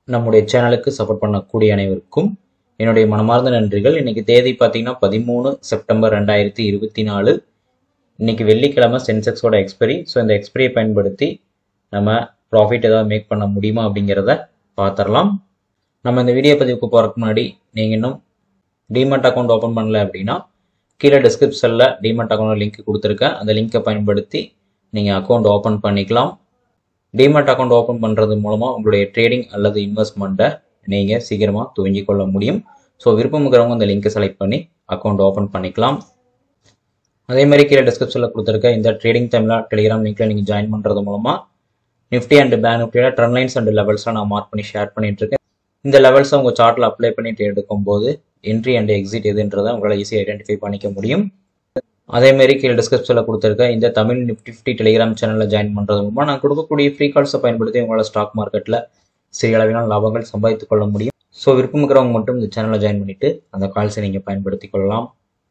நம்முடைய சேனலுக்கு சப்போர்ட் பண்ணக்கூடிய அனைவருக்கும் என்னுடைய மனமார்ந்த நன்றிகள் இன்னைக்கு தேதி பார்த்தீங்கன்னா பதிமூணு செப்டம்பர் ரெண்டாயிரத்தி இருபத்தி நாலு இன்னைக்கு வெள்ளிக்கிழமை சென்செக்ஸோட எக்ஸ்பைரி ஸோ இந்த எக்ஸ்பைரியை பயன்படுத்தி நம்ம ப்ராஃபிட் ஏதாவது மேக் பண்ண முடியுமா அப்படிங்கிறத பார்த்துடலாம் நம்ம இந்த வீடியோ பதிவுக்கு போகிறதுக்கு முன்னாடி நீங்கள் இன்னும் டிமெண்ட் அக்கௌண்ட் ஓப்பன் பண்ணல அப்படின்னா கீழே டிஸ்கிரிப்ஷனில் டிமெண்ட் அக்கௌண்ட் லிங்க் கொடுத்துருக்கேன் அந்த லிங்கை பயன்படுத்தி நீங்கள் அக்கௌண்ட் ஓப்பன் பண்ணிக்கலாம் டிமெண்ட் அக்கௌண்ட் ஓப்பன் பண்ணுறது மூலமாக உங்களுடைய ட்ரேடிங் அல்லது இன்வெஸ்ட்மெண்ட்டை நீங்கள் சீக்கிரமாக துவங்கிக் கொள்ள முடியும் ஸோ விருப்பம் இருக்கிறவங்க அந்த லிங்கை செலக்ட் பண்ணி அக்கௌண்ட் ஓப்பன் பண்ணிக்கலாம் அதே மாதிரி கீழே டிஸ்கிரிப்ஷனில் கொடுத்துருக்க இந்த ட்ரேடிங் டைமில் டெலிகிராம் லிங்க்ல நீங்கள் ஜாயின் பண்ணுறது மூலமாக நிஃப்டி அண்ட் பேங்க் நிஃப்டியோட ட்ரெண்ட் லைன்ஸ் அண்ட் லெவல்ஸ்லாம் நான் மார்க் பண்ணி ஷேர் பண்ணிட்டு இருக்கேன் இந்த லெவல்ஸை உங்கள் சார்ட்டில் அப்ளை பண்ணி எடுக்கும் போது என்ட்ரி அண்ட் எக்ஸிட் எதுன்றதை உங்களால் ஈஸியாக ஐடென்டிஃபை பண்ணிக்க முடியும் அதே மாதிரி கீழே டிஸ்கிரிப்ஷனில் கொடுத்துருக்க இந்த தமிழ் நிஃப்டி ஃபிஃப்டி டெலிகிராம் சேனலில் ஜாயின் பண்ணுறது மூலமாக நான் கொடுக்கக்கூடிய ஃப்ரீ கால்ஸை பயன்படுத்தி உங்களால் ஸ்டாக் மார்க்கெட்டில் சிறிய அளவிலான லாபங்கள் சம்பாதித்துக் கொள்ள முடியும் ஸோ விருப்பம் இருக்கிறவங்க மட்டும் இந்த சேனலை ஜாயின் பண்ணிட்டு அந்த கால்ஸை நீங்கள் பயன்படுத்தி கொள்ளலாம்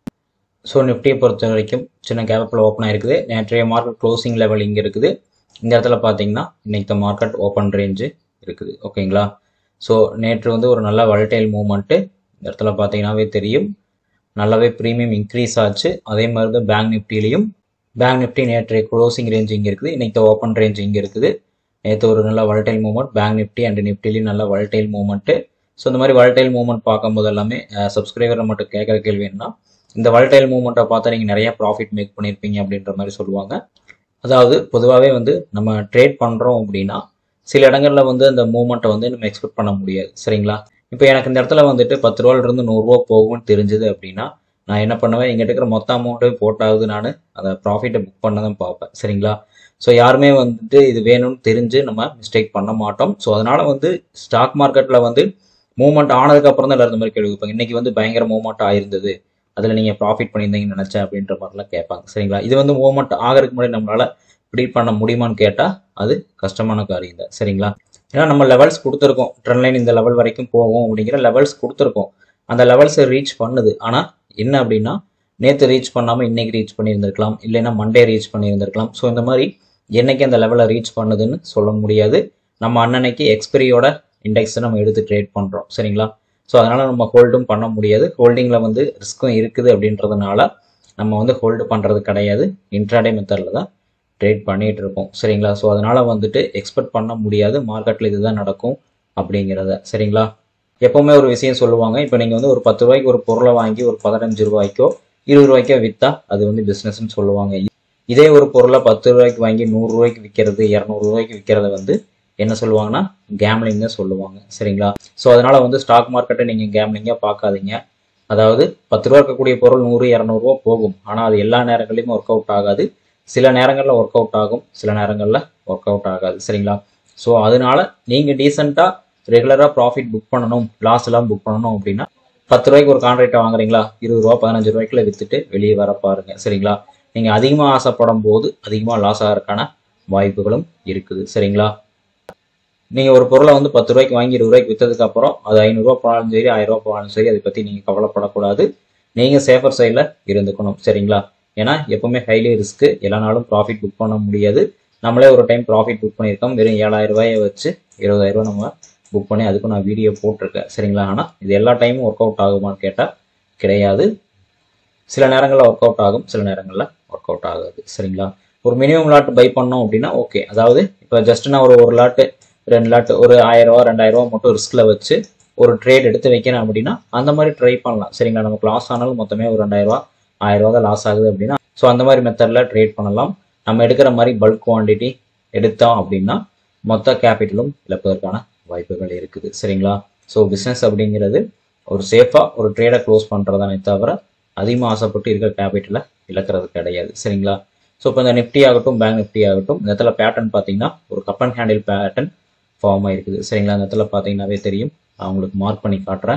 ஸோ நிஃப்டியை பொறுத்த வரைக்கும் சின்ன கேப்பில் ஓப்பன் ஆயிருக்குது நேற்றைய மார்க்கெட் க்ளோசிங் லெவல் இங்கே இருக்குது இந்த இடத்துல பார்த்தீங்கன்னா இன்னைக்கு மார்க்கெட் ஓப்பன் ரேஞ்சு இருக்குது ஓகேங்களா ஸோ நேற்று வந்து ஒரு நல்ல வல்டைல் மூவ்மெண்ட்டு இந்த இடத்துல பார்த்தீங்கன்னாவே தெரியும் நல்லாவே ப்ரீமியம் இன்க்ரீஸ் ஆச்சு அதே மாதிரி தான் பேங்க் நிஃப்டிலையும் பேங்க் நிஃப்டி நேற்றைய க்ளோசிங் ரேஞ்ச் இங்கே இருக்குது இன்னைக்கு ஓப்பன் ரேஞ்ச் இங்கே இருக்குது நேற்று ஒரு நல்ல volatile movement bank Nifty and நிஃப்டிலையும் நல்ல வல்டைல் மூவ்மெண்ட்டு ஸோ இந்த மாதிரி வல்டைல் மூவ்மெண்ட் பார்க்கும்போது எல்லாமே சப்ஸ்கிரைபரை மட்டும் கேட்குற கேள்வி என்ன இந்த வல்டைல் மூவ்மெண்ட்டை பார்த்தா நீங்கள் நிறைய ப்ராஃபிட் மேக் பண்ணியிருப்பீங்க அப்படின்ற மாதிரி சொல்லுவாங்க அதாவது பொதுவாகவே வந்து நம்ம ட்ரேட் பண்ணுறோம் அப்படின்னா சில இடங்களில் வந்து அந்த மூவ்மெண்ட்டை வந்து நம்ம எக்ஸ்பெக்ட் பண்ண முடியாது சரிங்களா இப்போ எனக்கு இந்த இடத்துல வந்துட்டு பத்து ரூபாயிலிருந்து நூறுரூவா போகும்னு தெரிஞ்சது அப்படின்னா நான் என்ன பண்ணுவேன் எங்கிட்ட இருக்கிற மொத்த அமௌண்ட்டை போட்டாவது நான் அதை ப்ராஃபிட்டை புக் பண்ண தான் பார்ப்பேன் சரிங்களா ஸோ யாருமே வந்துட்டு இது வேணும்னு தெரிஞ்சு நம்ம மிஸ்டேக் பண்ண மாட்டோம் ஸோ அதனால வந்து ஸ்டாக் மார்க்கெட்டில் வந்து மூவ்மெண்ட் ஆனதுக்கப்புறம் தான் எல்லாரும் இந்த மாதிரி கேள்வி கேட்பாங்க இன்னைக்கு வந்து பயங்கர மூவ்மெண்ட் ஆயிருந்தது அதில் நீங்கள் ப்ராஃபிட் பண்ணியிருந்தீங்கன்னு நினச்சேன் அப்படின்ற மாதிரிலாம் கேட்பாங்க சரிங்களா இது வந்து மூவ்மெண்ட் ஆகிறதுக்கு முன்னாடி நம்மளால ப்ரீட் பண்ண முடியுமான்னு கேட்டால் அது கஷ்டமான காரியம் தான் சரிங்களா ஏன்னா நம்ம லெவல்ஸ் கொடுத்துருக்கோம் ட்ரெண்ட் லைன் இந்த லெவல் வரைக்கும் போவோம் அப்படிங்கிற லெவல்ஸ் கொடுத்துருக்கோம் அந்த லெவல்ஸை ரீச் பண்ணுது ஆனால் என்ன அப்படின்னா நேற்று ரீச் பண்ணாமல் இன்னைக்கு ரீச் பண்ணியிருந்திருக்கலாம் இல்லைன்னா மண்டே ரீச் பண்ணியிருந்திருக்கலாம் ஸோ இந்த மாதிரி என்னைக்கு அந்த லெவலை ரீச் பண்ணுதுன்னு சொல்ல முடியாது நம்ம அன்னன்னைக்கு எக்ஸ்பெரியோட இண்டெக்ஸை நம்ம எடுத்து ட்ரேட் பண்ணுறோம் சரிங்களா ஸோ அதனால் நம்ம ஹோல்டும் பண்ண முடியாது ஹோல்டிங்கில் வந்து ரிஸ்க்கும் இருக்குது அப்படின்றதுனால நம்ம வந்து ஹோல்டு பண்ணுறது கிடையாது இன்ட்ராடே மெத்தடில் தான் ட்ரேட் பண்ணிகிட்டு இருக்கோம் சரிங்களா ஸோ அதனால் வந்துட்டு எக்ஸ்பெக்ட் பண்ண முடியாது மார்க்கெட்டில் இதுதான் நடக்கும் அப்படிங்கிறத சரிங்களா எப்போவுமே ஒரு விஷயம் சொல்லுவாங்க இப்போ நீங்கள் வந்து ஒரு பத்து ரூபாய்க்கு ஒரு பொருளை வாங்கி ஒரு பதினஞ்சு ரூபாய்க்கோ இருபது ரூபாய்க்கோ விற்றா அது வந்து பிஸ்னஸ்ன்னு சொல்லுவாங்க இதே ஒரு பொருளை பத்து ரூபாய்க்கு வாங்கி நூறு ரூபாய்க்கு விற்கிறது இரநூறு ரூபாய்க்கு விற்கிறத வந்து என்ன சொல்லுவாங்கன்னா கேம்லிங் தான் சொல்லுவாங்க சரிங்களா ஸோ அதனால வந்து ஸ்டாக் மார்க்கெட்டை நீங்கள் கேம்லிங்காக பார்க்காதீங்க அதாவது பத்து ரூபா இருக்கக்கூடிய பொருள் நூறு இரநூறுவா போகும் ஆனால் அது எல்லா நேரங்களையும் ஒர்க் அவுட் ஆகாது சில நேரங்களில் ஒர்க் அவுட் ஆகும் சில நேரங்களில் ஒர்க் அவுட் ஆகாது சரிங்களா ஸோ அதனால நீங்கள் டீசெண்டாக ரெகுலராக ப்ராஃபிட் புக் பண்ணணும் லாஸ் எல்லாம் புக் பண்ணணும் அப்படின்னா பத்து ரூபாய்க்கு ஒரு கான்ட்ராக்டை வாங்குறீங்களா இருபது ரூபா பதினஞ்சு ரூபாய்க்குள்ள வித்துட்டு வெளியே வர பாருங்க சரிங்களா நீங்கள் அதிகமாக ஆசைப்படும் போது அதிகமாக லாஸ் ஆகிறதுக்கான வாய்ப்புகளும் இருக்குது சரிங்களா நீங்கள் ஒரு பொருளை வந்து பத்து ரூபாய்க்கு வாங்கி இருபது ரூபாய்க்கு விற்றதுக்கு அப்புறம் அது ஐநூறுரூவா போனாலும் சரி ஆயிரம் ரூபா போனாலும் சரி அதை பற்றி நீங்கள் கவலைப்படக்கூடாது நீங்கள் சேஃபர் சைடில் இருந்துக்கணும் சரிங்களா ஏன்னா எப்பவுமே ஹைலி ரிஸ்க்கு எல்லா நாளும் ப்ராஃபிட் புக் பண்ண முடியாது நம்மளே ஒரு டைம் ப்ராஃபிட் புக் பண்ணியிருக்கோம் வெறும் ஏழாயிரம் ரூபாயை வச்சு இருபதாயிரம் ரூபாய் நம்ம புக் பண்ணி அதுக்கும் நான் வீடியோ போட்டிருக்கேன் சரிங்களா ஆனால் இது எல்லா டைமும் ஒர்க் அவுட் ஆகுமான்னு கேட்டால் கிடையாது சில நேரங்களில் ஒர்க் அவுட் ஆகும் சில நேரங்களில் ஒர்க் அவுட் ஆகாது சரிங்களா ஒரு மினிமம் லாட் பை பண்ணோம் அப்படின்னா ஓகே அதாவது இப்போ ஜஸ்ட் நான் ஒரு ஒரு லாட்டு ரெண்டு லாட் ஒரு ஆயிரம் ரூபா ரெண்டாயிரம் ரூபா மட்டும் ரிஸ்கில் வச்சு ஒரு ட்ரேட் எடுத்து வைக்கிறேன் அப்படின்னா அந்த மாதிரி ட்ரை பண்ணலாம் சரிங்களா நமக்கு லாஸ் ஆனாலும் மொத்தமே ஒரு ரெண்டாயிரம் ரூபா ஆயிரம் ரூபா தான் லாஸ் ஆகுது அப்படின்னா ஸோ அந்த மாதிரி மெத்தடில் ட்ரேட் பண்ணலாம் நம்ம எடுக்கிற மாதிரி பல்க் குவான்டிட்டி எடுத்தோம் அப்படின்னா மொத்த கேபிட்டலும் இழப்பதற்கான வாய்ப்புகள் இருக்குது சரிங்களா ஸோ பிஸ்னஸ் அப்படிங்கிறது ஒரு சேஃபாக ஒரு ட்ரேடை க்ளோஸ் பண்ணுறதானே தவிர அதிகமாக ஆசைப்பட்டு இருக்கிற கேபிட்டலை இழக்கிறது கிடையாது சரிங்களா ஸோ இப்போ இந்த நிஃப்டி ஆகட்டும் பேங்க் நிஃப்டி ஆகட்டும் இந்த இடத்துல பேட்டர்ன் பார்த்தீங்கன்னா ஒரு cup and handle pattern form ஆயிருக்குது சரிங்களா இந்த இடத்துல பார்த்தீங்கன்னாவே தெரியும் நான் உங்களுக்கு மார்க் பண்ணி காட்டுறேன்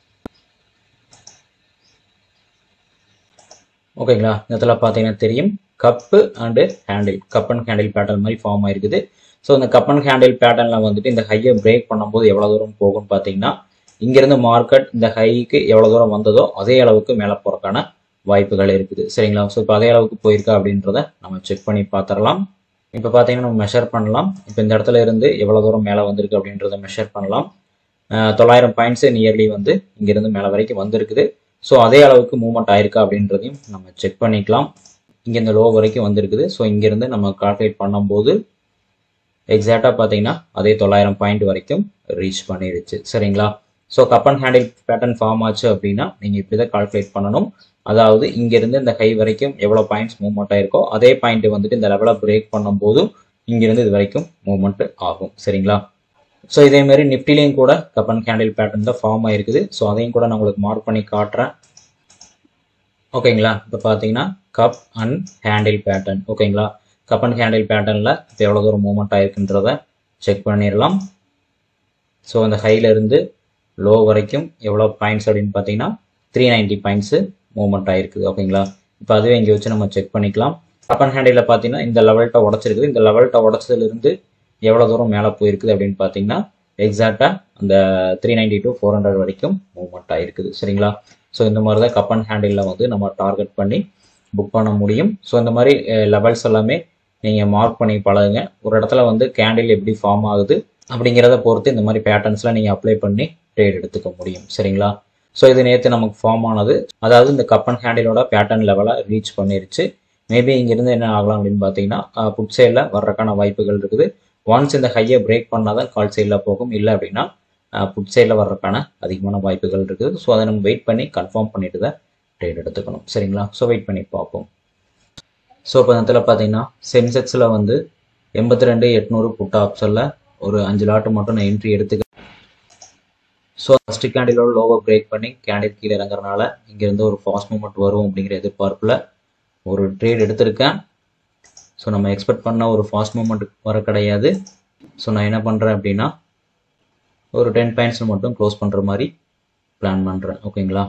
ஓகேங்களா இந்த இடத்துல பார்த்தீங்கன்னா தெரியும் cup and handle cup and handle pattern மாதிரி ஃபார்ம் ஆயிருக்குது ஸோ இந்த கப் அண்ட் ஹேண்டில் பேட்டர்னில் வந்துட்டு இந்த ஹையை பிரேக் பண்ணும்போது எவ்வளோ தூரம் போகும்னு பார்த்தீங்கன்னா இங்கேருந்து மார்க்கெட் இந்த ஹைக்கு எவ்வளோ தூரம் வந்ததோ அதே அளவுக்கு மேலே போகிறக்கான வாய்ப்புகள் இருக்குது சரிங்களா ஸோ இப்போ அதே அளவுக்கு போயிருக்கா அப்படின்றத நம்ம செக் பண்ணி பார்த்துடலாம் இப்போ பார்த்தீங்கன்னா நம்ம மெஷர் பண்ணலாம் இப்போ இந்த இடத்துல இருந்து எவ்வளோ தூரம் மேலே வந்திருக்கு அப்படின்றத மெஷர் பண்ணலாம் அஹ் தொள்ளாயிரம் பாயிண்ட்ஸு நியர்லி வந்து இங்கேருந்து மேலே வரைக்கும் வந்திருக்குது ஸோ அதே அளவுக்கு மூவ்மெண்ட் ஆயிருக்கா அப்படின்றதையும் நம்ம செக் பண்ணிக்கலாம் இங்கே இந்த லோ வரைக்கும் வந்திருக்குது ஸோ இங்கேருந்து நம்ம கால்குலேட் பண்ணும்போது எக்ஸாக்டாக பார்த்தீங்கன்னா அதே தொள்ளாயிரம் பாயிண்ட் வரைக்கும் ரீச் பண்ணிடுச்சு சரிங்களா so cup and handle pattern form ஆச்சு அப்படின்னா நீங்கள் இப்படி தான் கால்குலேட் பண்ணணும் அதாவது இங்கேருந்து இந்த ஹை வரைக்கும் எவ்வளோ பாயிண்ட்ஸ் மூவ்மெண்ட் ஆயிருக்கோ அதே பாயிண்ட் வந்துட்டு இந்த லெவலை பிரேக் பண்ணும்போதும் இங்கேருந்து இது வரைக்கும் மூவ்மெண்ட் ஆகும் சரிங்களா ஸோ இதே மாதிரி நிஃப்டிலையும் கூட கப் அண்ட் ஹேண்டில் பேட்டர்ன் தான் ஃபார்ம் ஆயிருக்குது ஸோ அதையும் கூட நான் உங்களுக்கு மார்க் பண்ணி காட்டுறேன் ஓகேங்களா இப்போ பார்த்தீங்கன்னா கப் அண்ட் ஹேண்டில் பேட்டர்ன் ஓகேங்களா கப் அண்ட் ஹேண்டில் பேட்டர்னில் இப்போ எவ்வளோ தூரம் மூவ்மெண்ட் ஆயிருக்குன்றத செக் பண்ணிடலாம் ஸோ அந்த ஹைல இருந்து லோ வரைக்கும் எவ்வளோ பாயிண்ட்ஸ் அப்படின்னு பார்த்தீங்கன்னா த்ரீ நைன்ட்டி பாயிண்ட்ஸு மூவ்மெண்ட் ஆயிருக்குது ஓகேங்களா இப்போ அதுவே இங்கே வச்சு நம்ம செக் பண்ணிக்கலாம் கப் அண்ட் ஹேண்டில் பார்த்தீங்கன்னா இந்த லெவல்கிட்ட உடச்சிருக்குது இந்த லெவல்கிட்ட உடச்சதுலேருந்து எவ்வளோ தூரம் மேலே போயிருக்குது அப்படின்னு பார்த்தீங்கன்னா எக்ஸாக்டாக அந்த three ninety to four hundred வரைக்கும் மூவ்மெண்ட் ஆயிருக்குது சரிங்களா ஸோ இந்த மாதிரி தான் கப் அண்ட் ஹேண்டிலில் வந்து நம்ம டார்கெட் பண்ணி புக் பண்ண முடியும் ஸோ இந்த மாதிரி லெவல்ஸ் எல்லாமே நீங்கள் மார்க் பண்ணி பழகுங்க ஒரு இடத்துல வந்து கேண்டில் எப்படி ஃபார்ம் ஆகுது அப்படிங்கிறத பொறுத்து இந்த மாதிரி பேட்டர்ன்ஸ்லாம் நீங்கள் அப்ளை பண்ணி ட்ரேட் எடுத்துக்க முடியும் சரிங்களா ஸோ இது நேற்று நமக்கு ஃபார்ம் ஆனது அதாவது இந்த கப் அண்ட் ஹேண்டிலோட பேட்டர்ன் லெவலை ரீச் பண்ணிருச்சு மேபி இங்கிருந்து என்ன ஆகலாம் அப்படின்னு பார்த்தீங்கன்னா புட் சைடில் வர்றதுக்கான வாய்ப்புகள் இருக்குது ஒன்ஸ் இந்த ஹையை பிரேக் பண்ணால் தான் கால் சைடில் போகும் இல்லை அப்படின்னா புட் சைடில் வர்றதுக்கான அதிகமான வாய்ப்புகள் இருக்குது ஸோ அதை நம்ம வெயிட் பண்ணி கன்ஃபார்ம் பண்ணிட்டு தான் ட்ரேட் எடுத்துக்கணும் சரிங்களா ஸோ வெயிட் பண்ணி பார்ப்போம் ஸோ இப்போ இந்த இடத்துல பார்த்தீங்கன்னா சென்செக்ஸில் வந்து எண்பத்தி ரெண்டு எட்நூறு புட் ஆப்ஷனில் ஒரு அஞ்சு லாட்டு மட்டும் நான் என்ட்ரி எடுத்துக்கிறேன் ஸோ ஃபஸ்ட்டு கேண்டிலோட லோவை பிரேக் பண்ணி கேண்டில் கீழே இறங்குறனால இங்கேருந்து ஒரு ஃபாஸ்ட் மூமெண்ட் வரும் அப்படிங்கிற எதிர்பார்ப்பில் ஒரு ட்ரேட் எடுத்திருக்கேன் ஸோ நம்ம எக்ஸ்பெக்ட் பண்ண ஒரு ஃபாஸ்ட் மூமெண்ட் வர கிடையாது ஸோ நான் என்ன பண்ணுறேன் அப்படின்னா ஒரு டென் பாயிண்ட்ஸ் மட்டும் க்ளோஸ் பண்ணுற மாதிரி பிளான் பண்ணுறேன் ஓகேங்களா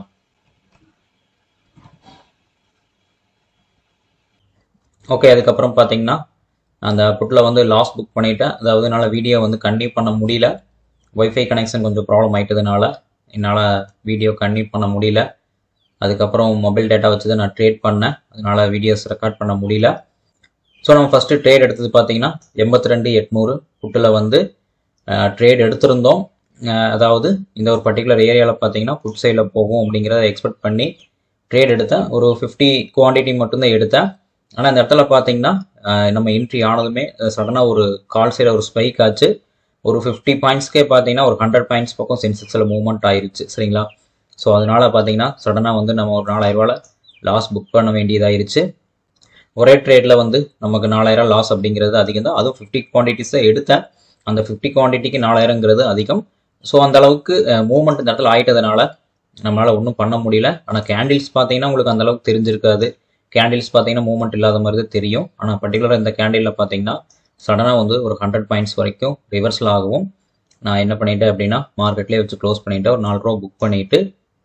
ஓகே அதுக்கப்புறம் பார்த்தீங்கன்னா அந்த புட்டில் வந்து லாஸ் புக் பண்ணிட்டேன் அதாவது என்னால் வீடியோ வந்து கண்டினியூ பண்ண முடியல ஒய்ஃபை கனெக்ஷன் கொஞ்சம் ப்ராப்ளம் ஆயிட்டதுனால என்னால் வீடியோ கண்டினியூ பண்ண முடியல அதுக்கப்புறம் மொபைல் டேட்டா வச்சு தான் நான் ட்ரேட் பண்ணேன் அதனால் வீடியோஸ் ரெக்கார்ட் பண்ண முடியல ஸோ நம்ம ஃபஸ்ட்டு ட்ரேட் எடுத்தது பார்த்தீங்கன்னா எண்பத்தி ரெண்டு எட்நூறு புட்டில் வந்து ட்ரேட் எடுத்திருந்தோம் அஹ் அதாவது இந்த ஒரு பர்டிகுலர் ஏரியாவில் பார்த்தீங்கன்னா புட் சைடில் போகும் அப்படிங்கிறத எக்ஸ்பெக்ட் பண்ணி ட்ரேட் எடுத்தேன் ஒரு ஃபிஃப்டி குவான்டிட்டி மட்டும்தான் எடுத்தேன் ஆனால் இந்த இடத்துல பார்த்தீங்கன்னா அஹ் நம்ம என்ட்ரி ஆனதுமே சடனாக ஒரு கால் சைடில் ஒரு ஸ்பைக் ஆச்சு ஒரு ஃபிஃப்டி பாயிண்ட்ஸ்க்கே பார்த்தீங்கன்னா ஒரு ஹண்ட்ரட் பாயிண்ட்ஸ் பக்கம் சென்செக்ஸில் மூவ்மெண்ட் ஆயிருச்சு சரிங்களா ஸோ அதனால பார்த்தீங்கன்னா சடனாக வந்து நம்ம ஒரு நாலாயிரரூவால லாஸ் புக் பண்ண வேண்டியதாயிருச்சு ஒரே ட்ரேடில் வந்து நமக்கு நாலாயிரம் லாஸ் அப்படிங்கிறது அதிகம் தான் அதுவும் ஃபிஃப்டி குவான்டிட்டிஸ் தான் எடுத்தேன் அந்த ஃபிஃப்டி குவான்டிட்டிக்கு நாலாயிரங்கிறது அதிகம் ஸோ அந்த அளவுக்கு மூவ்மெண்ட் இந்த இடத்துல ஆயிட்டதுனால நம்மளால் ஒன்றும் பண்ண முடியல ஆனால் கேண்டில்ஸ் பார்த்தீங்கன்னா உங்களுக்கு அந்த அளவுக்கு தெரிஞ்சிருக்காது கேண்டில்ஸ் பார்த்தீங்கன்னா மூவ்மெண்ட் இல்லாத மாதிரி தான் தெரியும் ஆனால் பர்டிகுலராக இந்த கேண்டிலில் பார்த்தீங்கன்னா சடனாக வந்து ஒரு ஹண்ட்ரட் பாயிண்ட்ஸ் வரைக்கும் ரிவர்ஸில் ஆகவும் நான் என்ன பண்ணிட்டேன் அப்படின்னா மார்க்கெட்லேயே வச்சு க்ளோஸ் பண்ணிவிட்டு ஒரு நாலு ரூபா புக் பண்ணிவிட்டு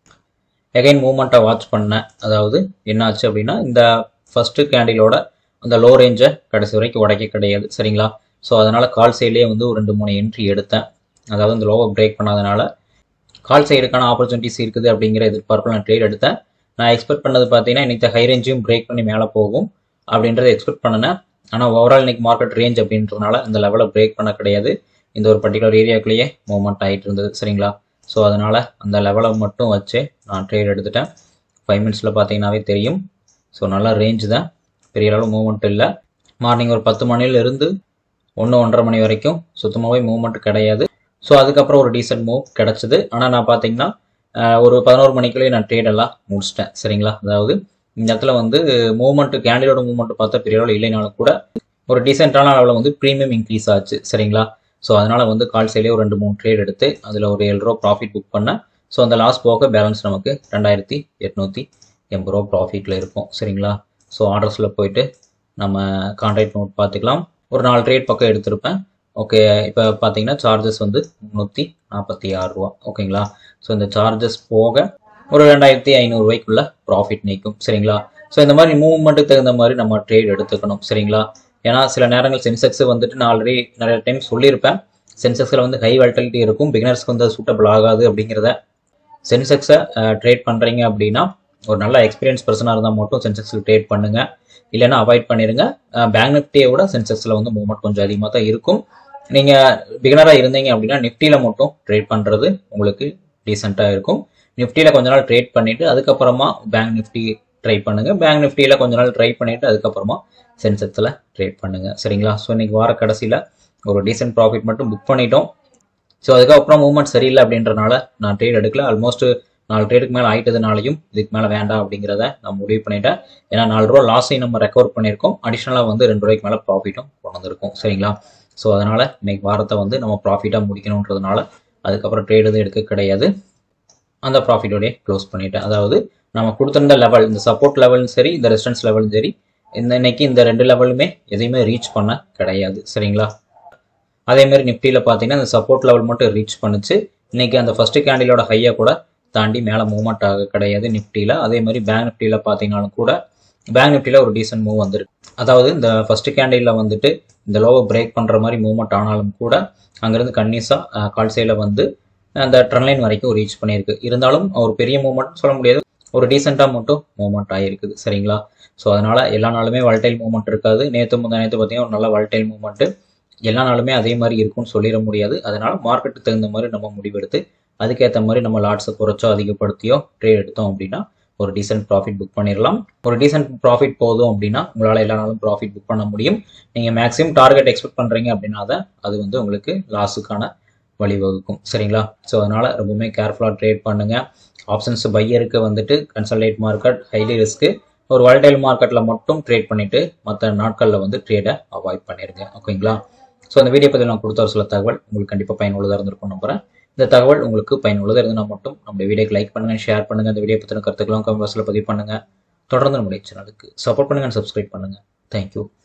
எகைன் மூமெண்ட்டை வாட்ச் பண்ணேன் அதாவது என்னாச்சு அப்படின்னா இந்த ஃபஸ்ட்டு கேண்டிலோட அந்த லோ ரேஞ்சை கடைசி வரைக்கும் உடைக்க கிடையாது சரிங்களா ஸோ அதனால் கால் சைட்லேயே வந்து ஒரு ரெண்டு மூணு என்ட்ரி எடுத்தேன் அதாவது இந்த லோவை பிரேக் பண்ணாதனால கால் சைடுக்கான ஆப்பர்ச்சுனிட்டிஸ் இருக்குது அப்படிங்கிற எதிர்பார்ப்பில் நான் ட்ரேட் எடுத்தேன் நான் எக்ஸ்பெக்ட் பண்ணது பார்த்தீங்கன்னா இன்னைக்கு ஹை ரேஞ்சையும் பிரேக் பண்ணி மேலே போகும் அப்படின்றத எக்ஸ்பெக்ட் பண்ணினேன் ஆனால் ஓவரால் இன்னைக்கு மார்க்கெட் ரேஞ்ச் அப்படின்றதுனால இந்த லெவலை பிரேக் பண்ண கிடையாது இந்த ஒரு பர்டிகுலர் ஏரியாக்குள்ளேயே மூவ்மெண்ட் ஆகிட்டு இருந்தது சரிங்களா ஸோ அதனால் அந்த லெவலை மட்டும் வச்சு நான் ட்ரேட் எடுத்துட்டேன் ஃபைவ் மினிட்ஸில் பார்த்தீங்கன்னாவே தெரியும் ஸோ நல்லா ரேஞ்ச் தான் பெரிய அளவு மூவ்மெண்ட் இல்லை மார்னிங் ஒரு பத்து மணிலேருந்து ஒன்று ஒன்றரை மணி வரைக்கும் சுத்தமாகவே மூவ்மெண்ட் கிடையாது ஸோ அதுக்கப்புறம் ஒரு டீசென்ட் மூவ் கிடச்சிது ஆனால் நான் பார்த்தீங்கன்னா அஹ், ஒரு பதினோரு மணிக்குள்ளேயே நான் ட்ரேட் எல்லாம் முடிச்சிட்டேன் சரிங்களா அதாவது இந்த இடத்துல வந்து மூவ்மெண்ட் கேண்டிலோட மூவ்மெண்ட் பார்த்தா பெரிய அளவில் இல்லைனாலும் கூட ஒரு டீசென்டான அளவில் வந்து ப்ரீமியம் இன்க்ரீஸ் ஆச்சு சரிங்களா ஸோ அதனால வந்து கால் சைட்லேயே ஒரு ரெண்டு மூணு ட்ரேட் எடுத்து அதில் ஒரு ஏழு ரூபா ப்ராஃபிட் புக் பண்ணேன் ஸோ அந்த லாஸ் போக பேலன்ஸ் நமக்கு ரெண்டாயிரத்தி எட்நூற்றி எண்பது ரூபா ப்ராஃபிட்டில் இருக்கும் சரிங்களா ஸோ ஆர்டர்ஸில் போயிட்டு நம்ம கான்ட்ராக்ட் நோட் பார்த்துக்கலாம் ஒரு நாலு ட்ரேட் பக்கம் எடுத்திருப்பேன் ஓகே இப்போ பார்த்தீங்கன்னா சார்ஜஸ் வந்து முந்நூற்றி நாற்பத்தி ஆறு ரூபா ஓகேங்களா ஸோ இந்த சார்ஜஸ் போக ஒரு ரெண்டாயிரத்தி ஐநூறுரூவாய்க்குள்ள ப்ராஃபிட் நிற்கும் சரிங்களா ஸோ இந்த மாதிரி மூவ்மெண்ட்டுக்கு தகுந்த மாதிரி நம்ம ட்ரேட் எடுத்துக்கணும் சரிங்களா ஏன்னா சில நேரங்கள் சென்செக்ஸ் வந்துட்டு நான் ஆல்ரெடி நிறைய டைம் சொல்லியிருப்பேன் சென்செக்ஸில் வந்து ஹை வால்டிலிட்டி இருக்கும் பிகினர்ஸ்க்கு வந்து சூட்டபிள் ஆகாது அப்படிங்கிறத சென்செக்ஸை ட்ரேட் பண்ணுறீங்க அப்படின்னா ஒரு நல்ல எக்ஸ்பீரியன்ஸ் பர்சனாக இருந்தால் மட்டும் சென்செக்ஸில் ட்ரேட் பண்ணுங்க இல்லைன்னா அவாய்ட் பண்ணிடுங்க பேங்க் நிஃப்டியை விட சென்செக்ஸில் வந்து மூவ்மெண்ட் கொஞ்சம் அதிகமாக தான் இருக்கும் நீங்கள் பிகினராக இருந்தீங்க அப்படின்னா நிஃப்டியில் மட்டும் ட்ரேட் பண்ணுறது உங்களுக்கு டீசெண்டாக இருக்கும் நிஃப்டியில் கொஞ்ச நாள் ட்ரேட் பண்ணிவிட்டு அதுக்கப்புறமா பேங்க் நிஃப்டி ட்ரை பண்ணுங்க பேங்க் நிஃப்டியில் கொஞ்ச நாள் ட்ரை பண்ணிவிட்டு அதுக்கப்புறமா சென்செக்ஸில் ட்ரேட் பண்ணுங்க சரிங்களா ஸோ இன்னைக்கு வார கடைசியில் ஒரு டீசென்ட் ப்ராஃபிட் மட்டும் புக் பண்ணிட்டோம் ஸோ அதுக்கப்புறம் மூவ்மெண்ட் சரியில்லை அப்படின்றனால நான் ட்ரேட் எடுக்கல ஆல்மோஸ்ட் நாலு ட்ரேடுக்கு மேலே ஆயிட்டதுனாலையும் இதுக்கு மேலே வேண்டாம் அப்படிங்கிறத நான் முடிவு பண்ணிட்டேன் ஏன்னா நாலு ரூபா லாஸையும் நம்ம ரெக்கவர் பண்ணியிருக்கோம் அடிஷ்னலாக வந்து ரெண்டு ரூபாய்க்கு மேலே ப்ராஃபிட்டும் கொண்டு வந்திருக்கோம் சரிங்களா ஸோ அதனால் இன்னைக்கு வாரத்தை வந்து நம்ம ப்ராஃபிட்டாக முடிக்கணுன்றதுனால அதுக்கப்புறம் ட்ரேட் எதுவும் எடுக்க கிடையாது அந்த ப்ராஃபிட்டோடய க்ளோஸ் பண்ணிட்டேன் அதாவது நம்ம கொடுத்திருந்த லெவல் இந்த சப்போர்ட் லெவலும் சரி இந்த ரெசிஸ்டன்ஸ் லெவலும் சரி இந்த இன்னைக்கு இந்த ரெண்டு லெவலுமே எதையுமே ரீச் பண்ண கிடையாது சரிங்களா அதே மாதிரி நிஃப்டியில் பார்த்தீங்கன்னா இந்த சப்போர்ட் லெவல் மட்டும் ரீச் பண்ணுச்சு இன்னைக்கு அந்த ஃபர்ஸ்ட் கேண்டிலோட ஹையை கூட தாண்டி மேலே மூவ்மெண்ட் ஆக கிடையாது நிஃப்டியில் அதே மாதிரி பேங்க் நிஃப்டியில் பார்த்தீங்கன்னாலும் கூட பேங்க் நிஃப்டியில் ஒரு டீசென்ட் மூவ் வந்திருக்கு அதாவது இந்த ஃபர்ஸ்ட் கேண்டிலில் வந்துட்டு இந்த லோவை பிரேக் பண்ணுற மாதிரி மூவ்மெண்ட் ஆனாலும் கூட அங்கேருந்து கன்னிஸாக கால் சைடில் வந்து அந்த ட்ரெண்ட் வரைக்கும் ரீச் பண்ணியிருக்கு இருந்தாலும் ஒரு பெரிய மூவ்மெண்ட் சொல்ல முடியாது ஒரு டீசெண்டாக மட்டும் மூவ்மெண்ட் ஆகிருக்குது சரிங்களா ஸோ அதனால் எல்லா நாளுமே வல்டைல் மூவ்மெண்ட் இருக்காது நேற்று முந்தா நேற்று பார்த்தீங்கன்னா ஒரு நல்ல வல்டைல் மூவ்மெண்ட்டு எல்லா நாளுமே அதே மாதிரி இருக்கும்னு சொல்லிட முடியாது அதனால மார்க்கெட்டுக்கு தகுந்த மாதிரி நம்ம முடிவெடுத்து அதுக்கேற்ற மாதிரி நம்ம லாட்ஸை குறைச்சோ அதிகப்படுத்தியோ ட்ரேட் எடுத்தோம் அப்படின்னா ஒரு டீசென்ட் ப்ராஃபிட் புக் பண்ணிடலாம் ஒரு டீசென்ட் ப்ராஃபிட் போதும் அப்படின்னா உங்களால் எல்லா நாளும் ப்ராஃபிட் புக் பண்ண முடியும் நீங்கள் மேக்ஸிமம் டார்கெட் எக்ஸ்பெக்ட் பண்ணுறீங்க அப்படின்னா தான் அது வந்து உங்களுக்கு லாஸுக்கான வழிவகுக்கும் சரிங்களா ஸோ அதனால் ரொம்பவுமே கேர்ஃபுல்லாக ட்ரேட் பண்ணுங்கள் ஆப்ஷன்ஸ் பையருக்கு வந்துட்டு கன்சல்டேட் மார்க்கெட் ஹைலி ரிஸ்க்கு ஒரு வால்டைல் மார்க்கெட்டில் மட்டும் ட்ரேட் பண்ணிவிட்டு மற்ற நாட்களில் வந்து ட்ரேடை அவாய்ட் பண்ணிடுங்க ஓகேங்களா ஸோ அந்த வீடியோ பற்றி நான் கொடுத்த ஒரு சில தகவல் உங்களுக்கு கண்டிப்பாக பயனுள்ளதாக இருந்திருக்கும் நம்புறேன் இந்த தகவல் உங்களுக்கு பயனுள்ளதாக இருந்தால் மட்டும் நம்ம வீடியோக்கு லைக் பண்ணுங்கள் ஷேர் பண்ணுங்கள் இந்த வீடியோ பற்றின கருத்துக்கெல்லாம் கமெண்ட்ஸில் பதிவு பண்ணுங்கள் தொடர்ந்து நம்முடைய சேனலுக்கு சப்போர்ட் பண்ணுங்கள் சப்ஸ்கிரைப் பண்ணுங்கள் தேங்க்யூ